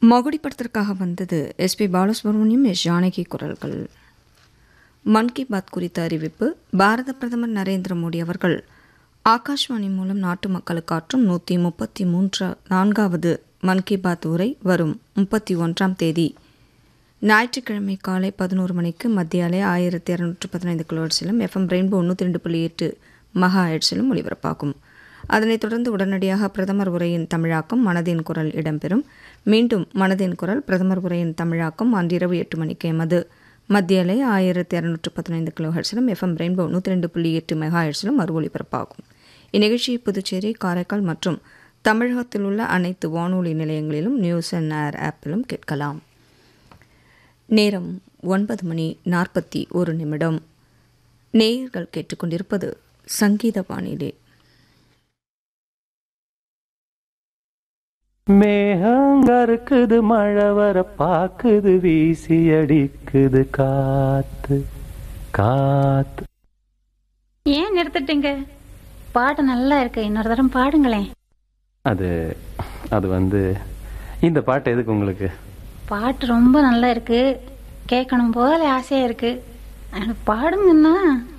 மகுடி படத்திற்காக வந்தது SP Balasubramaniam S Janaki குரல்கள் மன் கி பாத் குறித்த அறிவிப்பு பாரத பிரதமர் நரேந்திர மோடி அவர்கள் ஆகாஷ்வாணி மூலம் நாட்டு மக்களுக்கு ஆற்றும் நூற்றி முப்பத்தி மூன்றா நான்காவது மன் கி பாத் உரை வரும் முப்பத்தி ஒன்றாம் தேதி ஞாயிற்றுக்கிழமை காலை பதினோரு மணிக்கு மத்திய அலை ஆயிரத்தி இரநூற்றி பதினைந்து கிலோஹெட்ஸிலும் எஃப்எம் ரெயின்போ தொண்ணூற்றி ரெண்டு புள்ளி எட்டு மகா ஹெட்ஸிலும் ஒலிபரப்பாகும் அதனைத் தொடர்ந்து உடனடியாக பிரதமர் உரையின் தமிழாக்கம் மனதின் குரல் இடம்பெறும் மீண்டும் மனதின் குரல் பிரதமர் உரையின் தமிழாக்கம் அன்றிரவு எட்டு மணிக்கு எமது மத்திய அலை ஆயிரத்தி இரநூற்று பதினைந்து கிலோ ஹெட்ஸிலும் எஃப்எம் ரெயின்போ நூற்றி ரெண்டு புள்ளி எட்டு மெகா ஹெட்ஸிலும் மறு ஒலிபரப்பாகும் இந்நிகழ்ச்சியை புதுச்சேரி காரைக்கால் மற்றும் தமிழகத்தில் உள்ள அனைத்து வானொலி நிலையங்களிலும் நியூஸ் அண்ட் ஏர் ஆப்பிலும் கேட்கலாம் நேரம் ஒன்பது மணி நாற்பத்தி ஒரு நிமிடம் நேயர்கள் கேட்டுக்கொண்டிருப்பது சங்கீத வானிலை மேகங்கருக்குது மழை வர பாக்குது வீசி அடிக்குது காத்து காத்து ஏன் நிறுத்திட்டீங்க பாட்டு நல்லா இருக்கு இன்னொரு தரம் பாடுங்களேன் அது அது வந்து இந்த பாட்டு எதுக்கு உங்களுக்கு பாட்டு ரொம்ப நல்லா இருக்கு கேட்கணும் போல ஆசையா இருக்கு ஆனா பாடுங்கன்னா